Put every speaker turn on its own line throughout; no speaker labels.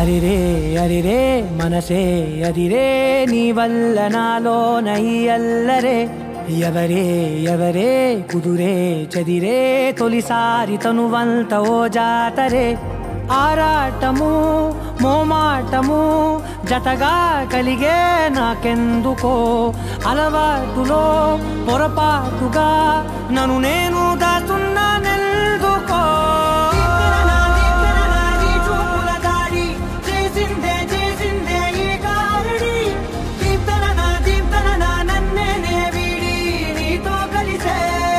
అరిరే అరిరే మనసే అదిరే నీ వల్ల నాలో నయ్యల్లరే ఎవరే ఎవరే కుదురే చదిరే తొలిసారి తనువంత ఓ జాతరే ఆరాటము మోమాటము జతగా కలిగే నాకెందుకో అలవాటులో పొరపాటుగా నన్ను నేను దాచున్నానెందుకో చేసిందే చేసిందే ఈ గారడి దీప్తన నా దీప్తన నా నన్నే నే వీడి నీతో కలిసే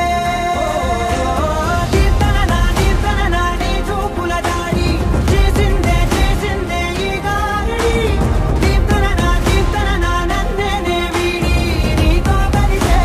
దీప్తన నా దీప్తన నా నీ చూపుల దాడి చేసిందే చేసిందే ఈ గారడి దీప్తన నా దీప్తన నా నన్నే నే వీడి నీతో కలిసే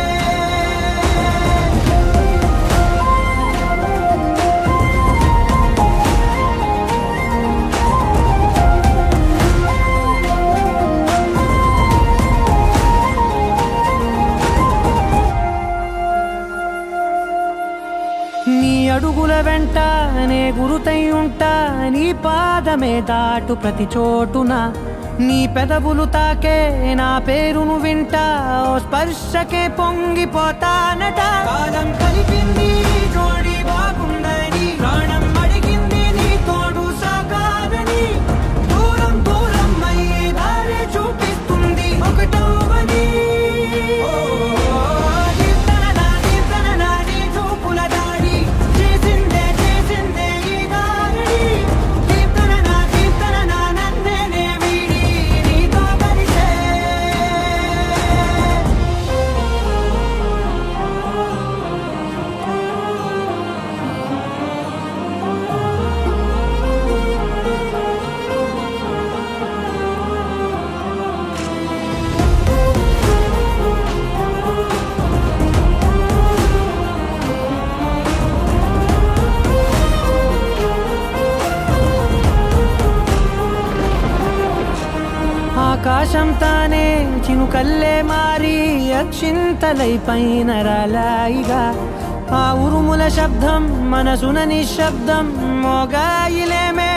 నీ అడుగుల వెంట నే గురుతై ఉంటా నీ పాదమే దాటు ప్రతి చోటున నీ పెదవులు తాకే నా పేరును వింటా ఓ స్పర్శకే పొంగిపోతానట కాలం కలిపింది జోడి బాగుందని ప్రాణం అడిగింది నీ తోడు సాగాలని దూరం దూరం అయ్యే దారి చూపిస్తుంది ఒకటవని చూపుల దాడి చేసిందే చేసిందే ఈ దారి దీప్తన నా దీప్తన నా నన్నే నే వీడి నీతో కలిసే ఆకాశం తానే చినుకల్లే మారి అక్షింతలై పైన రాలాయిగా ఆ ఉరుముల శబ్దం మనసున నిశ్శబ్దం మోగాయిలేమే